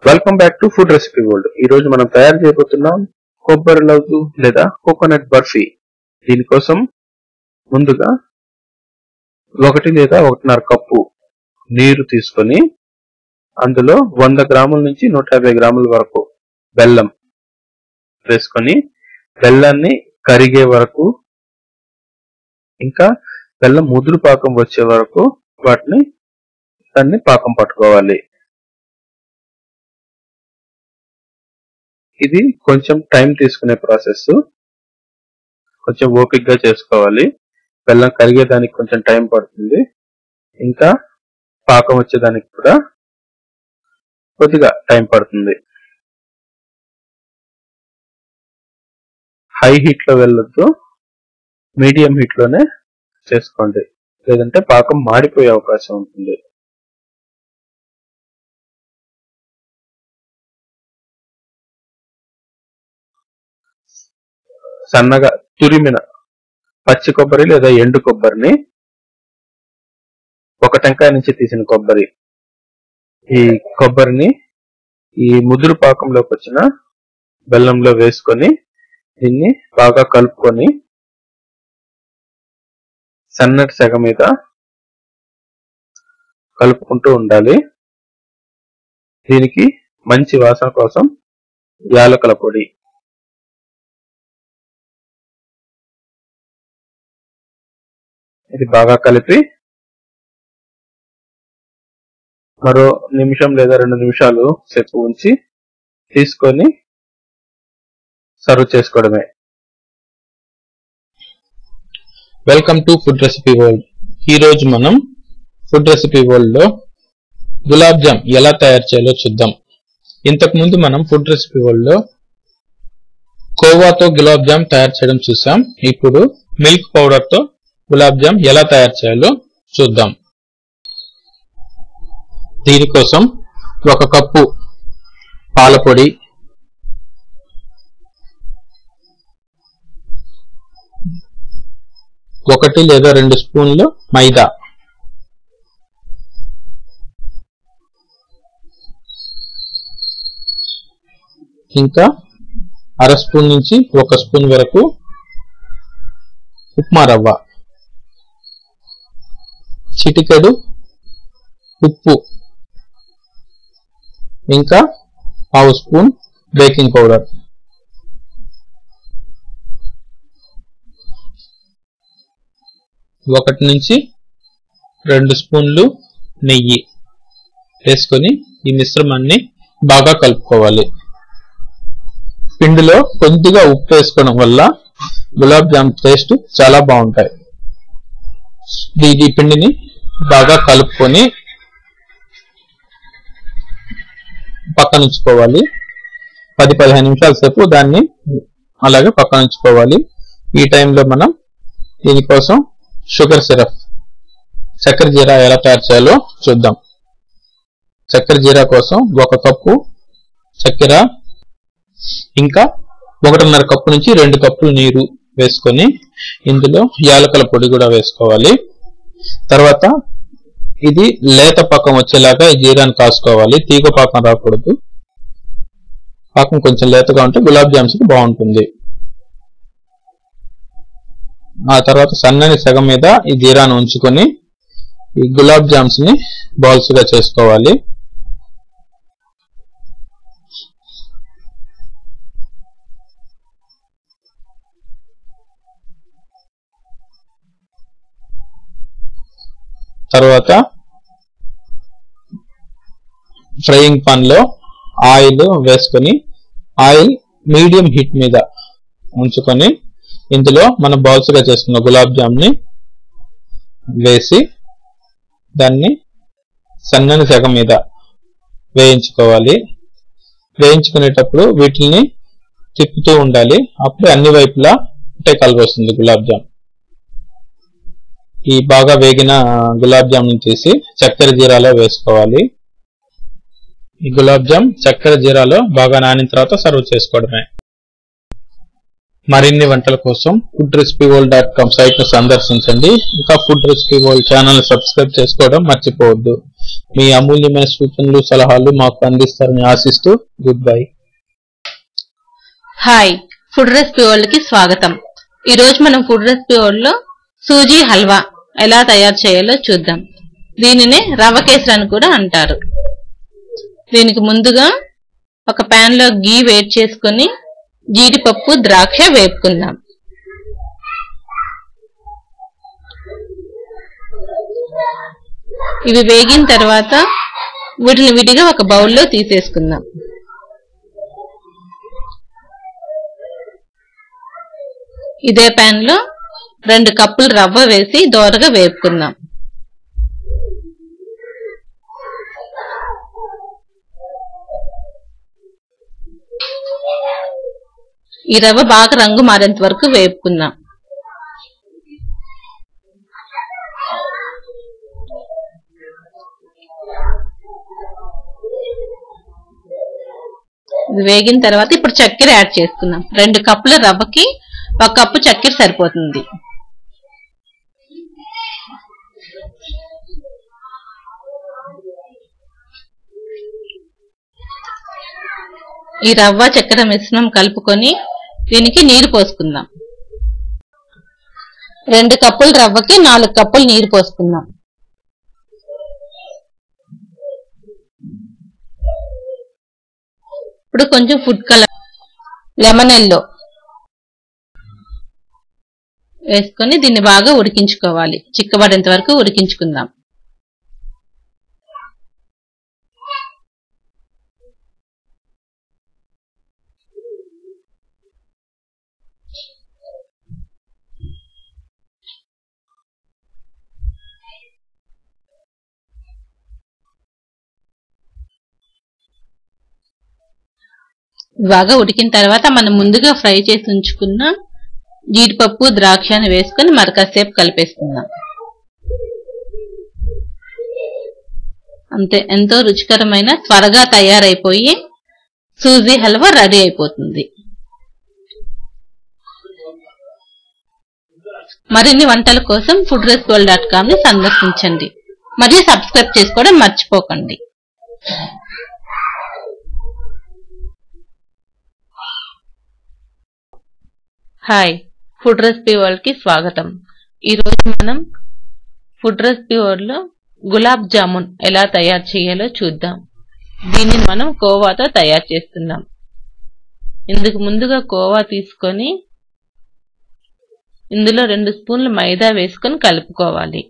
welcome back to food recipe world ఈ రోజు మనం తయారు చేయబోతున్నాం కొబ్బరి లడ్డు లేదా కోకోనట్ బర్ఫీ దీనికోసం ముందుగా ఒకటి లేదా ఒకటిన్నర కప్పు నీరు తీసుకొని అందులో వంద గ్రాముల నుంచి నూట యాభై గ్రాముల వరకు బెల్లం వేసుకొని బెల్లాన్ని కరిగే వరకు ఇంకా బెల్లం ముదురు పాకం వచ్చే వరకు వాటిని దాన్ని పాకం పట్టుకోవాలి ఇది కొంచెం టైం తీసుకునే ప్రాసెస్ కొంచెం ఓపిక్ గా చేసుకోవాలి బెల్లం కరిగేదానికి కొంచెం టైం పడుతుంది ఇంకా పాకం వచ్చేదానికి కూడా కొద్దిగా టైం పడుతుంది హై హీట్ లో వెళ్ళొద్దు మీడియం హీట్ లోనే చేసుకోండి లేదంటే పాకం మాడిపోయే అవకాశం ఉంటుంది సన్నగా తురిమిన పచ్చి కొబ్బరి లేదా ఎండు కొబ్బరిని ఒక టెంకాయ నుంచి తీసిన కొబ్బరి ఈ కొబ్బరిని ఈ ముదురు పాకంలోకి వచ్చిన బెల్లంలో వేసుకొని దీన్ని బాగా కలుపుకొని సన్నటి సెగ మీద కలుపుకుంటూ ఉండాలి దీనికి మంచి వాసన కోసం యాలకుల పొడి ఇది బాగా కలిపి మరో నిమిషం లేదా రెండు నిమిషాలు సేపు ఉంచి తీసుకొని సర్వ్ చేసుకోవడమే welcome to food recipe world ఈ రోజు మనం ఫుడ్ రెసిపీ వరల్డ్ లో గులాబ్ జామ్ ఎలా తయారు చేయాలో చూద్దాం ఇంతకు ముందు మనం ఫుడ్ రెసిపీ వరల్డ్ లో కోవాతో గులాబ్ జామ్ తయారు చేయడం చూసాం ఇప్పుడు మిల్క్ పౌడర్ తో గులాబ్ జామ్ ఎలా తయారు చేయాలో చూద్దాం దీనికోసం ఒక కప్పు పాల పొడి ఒకటి లేదా రెండు స్పూన్లు మైదా ఇంకా అర స్పూన్ నుంచి ఒక స్పూన్ వరకు ఉప్మా రవ్వ చిటికెడు ఉప్పు ఇంకా పావు స్పూన్ బేకింగ్ పౌడర్ ఒకటి నుంచి రెండు స్పూన్లు నెయ్యి వేసుకొని ఈ మిశ్రమాన్ని బాగా కలుపుకోవాలి పిండిలో కొద్దిగా ఉప్పు వేసుకోవడం వల్ల గులాబ్ జామ్ టేస్ట్ చాలా బాగుంటాయి ఈ ఈ పిండిని బాగా కలుపుకొని పక్కన ఉంచుకోవాలి పది పదిహేను నిమిషాల సేపు దాన్ని అలాగే పక్కన ఉంచుకోవాలి ఈ టైంలో మనం దీనికోసం షుగర్ సిరప్ చక్కెర జీరా ఎలా తయారు చేయాలో చూద్దాం చక్కెర జీరా కోసం ఒక కప్పు చక్కెర ఇంకా ఒకటిన్నర కప్పు నుంచి రెండు కప్పులు నీరు వేసుకొని ఇందులో యాలకల పొడి కూడా వేసుకోవాలి తర్వాత ఇది లేత పాకం వచ్చేలాగా ఈ జీరాన్ని కాసుకోవాలి తీగ పాకం రాకూడదు పాకం కొంచెం లేతగా ఉంటే గులాబ్ జామ్స్ కి బాగుంటుంది ఆ తర్వాత సన్నని సగం మీద ఈ జీరాను ఉంచుకొని ఈ గులాబ్ జామ్స్ ని బాల్స్ గా చేసుకోవాలి తర్వాత ఫ్రైయింగ్ పాన్ లో ఆయిల్ వేసుకొని ఆయిల్ మీడియం హీట్ మీద ఉంచుకొని ఇందులో మనం బాల్స్ గా చేసుకున్న గులాబ్ జామ్ ని వేసి దాన్ని సన్నని సెగ మీద వేయించుకోవాలి వేయించుకునేటప్పుడు వీటిని తిప్పుతూ ఉండాలి అప్పుడు అన్ని వైపులా ఒకటే కలర్ వస్తుంది గులాబ్ జామ్ ఈ బాగా వేగిన గులాబ్ జామ్ తీసి చక్కెర జీరాలో వేసుకోవాలి ఈ గులాబ్ జామ్ చక్కెర జీరాలో బాగా నానిన తర్వాత సర్వ్ చేసుకోవడమే మరిన్ని వంటల కోసం food recipe world dot com site ను సందర్శించండి ఇంకా food recipe world channel subscribe చేసుకోవడం మర్చిపోవద్దు మీ అమూల్యమైన సూచనలు సలహాలు మాకు అందిస్తారని ఆశిస్తూ good bye hi food recipe world కి స్వాగతం ఈ రోజు మనం ఫుడ్ రెసిపీ వరల్డ్ లో సూజీ హల్వా ఎలా తయారు చేయాలో చూద్దాం దీనినే రవ్వ కేసరి అని కూడా అంటారు దీనికి ముందుగా ఒక పాన్ లో గీ వేడి చేసుకొని జీడిపప్పు ద్రాక్ష వేపుకుందాం ఇవి వేగిన తర్వాత వీటిని విడిగా ఒక బౌల్లో తీసేసుకుందాం ఇదే పాన్ లో రెండు కప్పులు రవ్వ వేసి దోరగా వేపుకుందాం ఈ రవ్వ బాగా రంగు మారేంత వరకు వేపుకుందాం ఇది వేగిన తర్వాత ఇప్పుడు చక్కెర యాడ్ చేసుకుందాం రెండు కప్పుల రవ్వకి ఒక కప్పు చక్కెర సరిపోతుంది ఈ రవ్వ చక్కెర మిశ్రమం కలుపుకొని దీనికి నీరు పోసుకుందాం రెండు కప్పుల రవ్వకి నాలుగు కప్పులు నీరు పోసుకుందాం ఇప్పుడు కొంచెం ఫుడ్ కలర్ లెమన్ ఎల్లో వేసుకొని దీన్ని బాగా ఉడికించుకోవాలి చిక్కబడేంత వరకు ఉడికించుకుందాం బాగా ఉడికిన తర్వాత మనం ముందుగా ఫ్రై చేసి ఉంచుకున్న జీడిపప్పు ద్రాక్షని వేసుకొని మరకాసేపు కలిపేసుకుందాం అంతే ఎంతో రుచికరమైన త్వరగా తయారైపోయి సూజీ హల్వా రెడీ అయిపోతుంది మరిన్ని వంటల కోసం ఫుడ్ రెసిపీ డాట్ కామ్ ని సందర్శించండి మరియు సబ్స్క్రైబ్ చేసుకోవడం మర్చిపోకండి హాయ్ ఫుడ్ రెసిపీ వరల్డ్ కి స్వాగతం ఈ రోజు మనం ఫుడ్ రెసిపీ వరల్డ్ లో గులాబ్ జామున్ ఎలా తయారు చేయాలో చూద్దాం దీన్ని మనం కోవాతో తయారు చేస్తున్నాం ఇందుకు ముందుగా కోవా తీసుకొని ఇందులో రెండు స్పూన్లు మైదా వేసుకొని కలుపుకోవాలి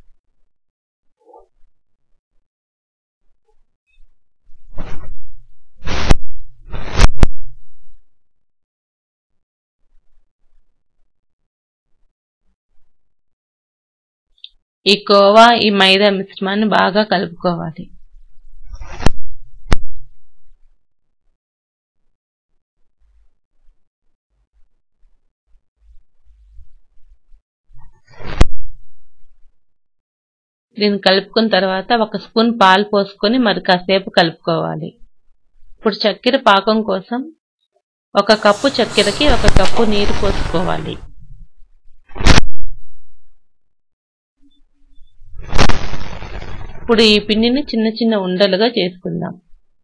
ఈ కోవా ఈ మైదా మిశ్రమాన్ని బాగా కలుపుకోవాలి దీన్ని కలుపుకున్న తర్వాత ఒక స్పూన్ పాలు పోసుకొని మరి కాసేపు కలుపుకోవాలి ఇప్పుడు చక్కెర పాకం కోసం ఒక కప్పు చక్కెరకి ఒక కప్పు నీరు పోసుకోవాలి ఇప్పుడు ఈ పిండిని చిన్న చిన్న ఉండలుగా చేసుకుందాం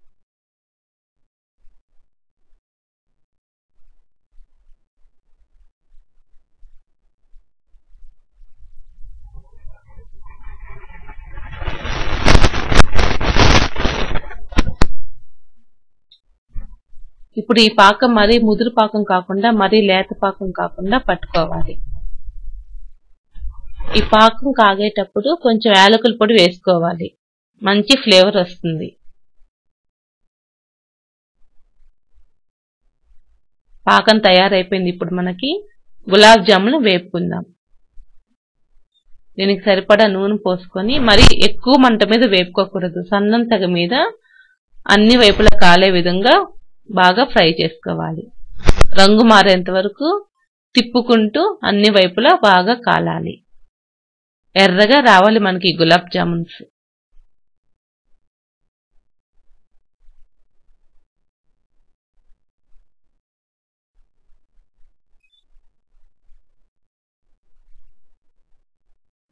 ఇప్పుడు ఈ పాకం మరీ ముదురు పాకం కాకుండా మరీ లేత పాకం కాకుండా పట్టుకోవాలి ఈ పాకం కాగేటప్పుడు కొంచెం యాలకుల పొడి వేసుకోవాలి మంచి ఫ్లేవర్ వస్తుంది పాకం తయారైపోయింది ఇప్పుడు మనకి గులాబ్ జాములు వేపుకుందాం దీనికి సరిపడా నూనె పోసుకొని మరి ఎక్కువ మంట మీద వేపుకోకూడదు సన్నం తెగ మీద అన్ని వైపులా కాలే విధంగా బాగా ఫ్రై చేసుకోవాలి రంగు మారేంత వరకు తిప్పుకుంటూ అన్ని వైపులా బాగా కాలాలి ఎర్రగా రావాలి మనకి గులాబ్ జామున్స్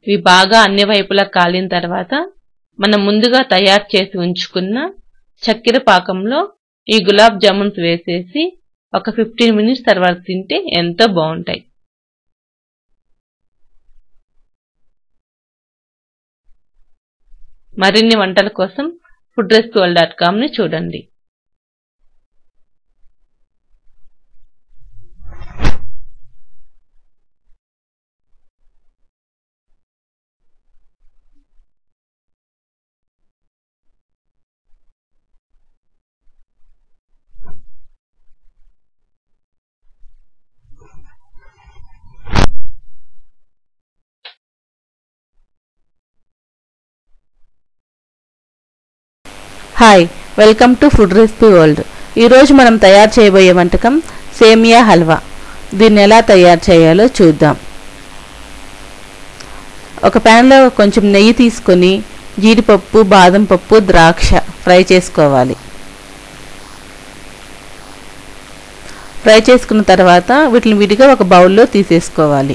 ఇవి బాగా అన్ని వైపులా కాలిన తర్వాత మనం ముందుగా తయారు చేసి ఉంచుకున్న చక్కెర పాకంలో ఈ గులాబ్ జామున్స్ వేసేసి ఒక ఫిఫ్టీన్ మినిట్స్ తర్వాత తింటే ఎంతో బాగుంటాయి మరిన్ని వంటల కోసం ఫుడ్ రెస్క్యూల్ డాట్ కామ్ని చూడండి hi welcome to food recipe world ఈరోజు మనం తయారు చేయబోయే వంటకం సేమియా హల్వా దీన్ని ఎలా తయారు చేయాలో చూద్దాం ఒక ప్యాన్లో కొంచెం నెయ్యి తీసుకొని జీడిపప్పు బాదం పప్పు ద్రాక్ష ఫ్రై చేసుకోవాలి ఫ్రై చేసుకున్న తర్వాత వీటిని విడిగా ఒక బౌల్లో తీసేసుకోవాలి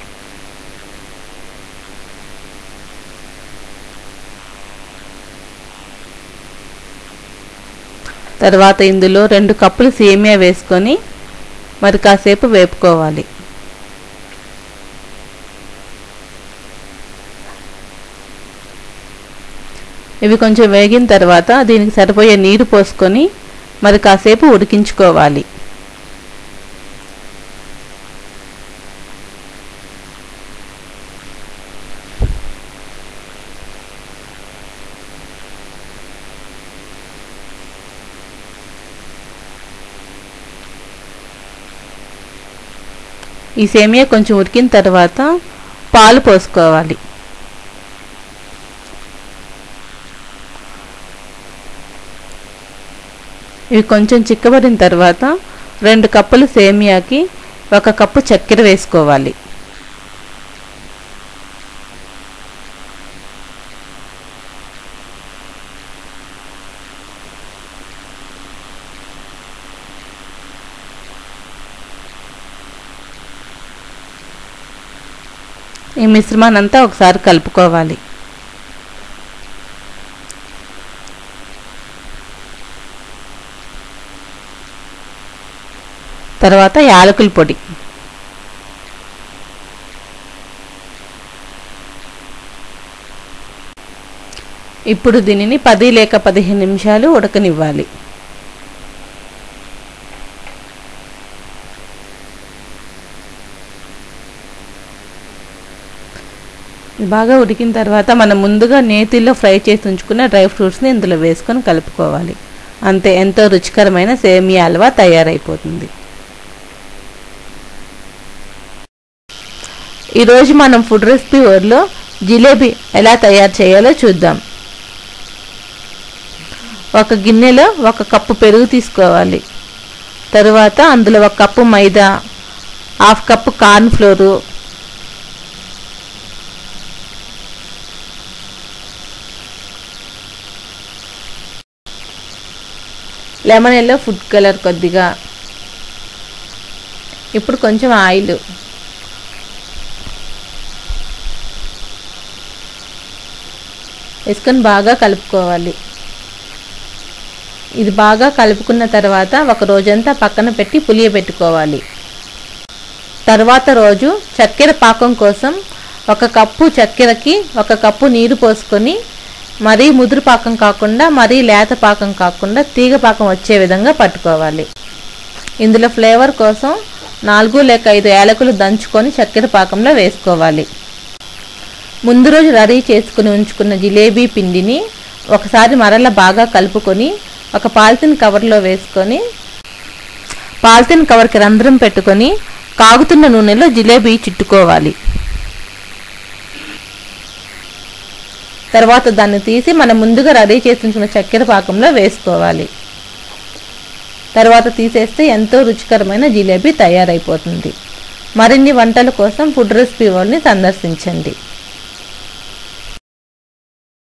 తర్వాత ఇందులో రెండు కప్పులు సేమియా వేసుకొని మరి కాసేపు వేపుకోవాలి ఇవి కొంచెం వేగిన తర్వాత దీనికి సరిపోయే నీరు పోసుకొని మరి కాసేపు ఉడికించుకోవాలి ఈ సేమియా కొంచెం ఉడికిన తర్వాత పాలు పోసుకోవాలి ఇవి కొంచెం చిక్కబడిన తర్వాత రెండు కప్పులు సేమియాకి ఒక కప్పు చక్కెర వేసుకోవాలి ఈ మిశ్రమాన్ని అంతా ఒకసారి కలుపుకోవాలి తర్వాత యాలకుల పొడి ఇప్పుడు దీనిని పది లేక పదిహేను నిమిషాలు ఉడకనివ్వాలి బాగా ఉడికిన తర్వాత మనం ముందుగా నేతిలో ఫ్రై చేసి ఉంచుకున్న డ్రై ఫ్రూట్స్ని ఇందులో వేసుకొని కలుపుకోవాలి అంతే ఎంతో రుచికరమైన సేమియా హల్వా తయారైపోతుంది ఈరోజు మనం ఫుడ్ రెసిపీ వర్లో జిలేబీ ఎలా తయారు చేయాలో చూద్దాం ఒక గిన్నెలో ఒక కప్పు పెరుగు తీసుకోవాలి తరువాత అందులో ఒక cup maida half cup corn flour lemon yellow food colour కొద్దిగా ఇప్పుడు కొంచెం ఆయిల్ వేసుకొని బాగా కలుపుకోవాలి ఇది బాగా కలుపుకున్న తర్వాత ఒక రోజంతా పక్కన పెట్టి పులియబెట్టుకోవాలి తర్వాత రోజు చక్కెర పాకం కోసం ఒక కప్పు చక్కెరకి ఒక కప్పు నీరు పోసుకొని మరీ ముదురు పాకం కాకుండా మరీ లేత పాకం కాకుండా తీగ పాకం వచ్చే విధంగా పట్టుకోవాలి ఇందులో ఫ్లేవర్ కోసం నాలుగు లేక ఐదు యాలకులు దంచుకొని చక్కెర పాకంలో వేసుకోవాలి ముందు రోజు రెడీ చేసుకుని ఉంచుకున్న జిలేబీ పిండిని ఒకసారి మరల బాగా కలుపుకొని ఒక పాలిథిన్ కవర్లో వేసుకొని పాలిథిన్ కవర్కి రంధ్రం పెట్టుకొని కాగుతున్న నూనెలో జిలేబీ చుట్టుకోవాలి తర్వాత దాన్ని తీసి మనం ముందుగా రెడీ చేసి ఉంచిన చక్కెర పాకంలో వేసుకోవాలి తర్వాత తీసేస్తే ఎంతో రుచికరమైన జిలేబీ తయారైపోతుంది మరిన్ని వంటల కోసం ఫుడ్ రెసిపీ వాళ్ళని సందర్శించండి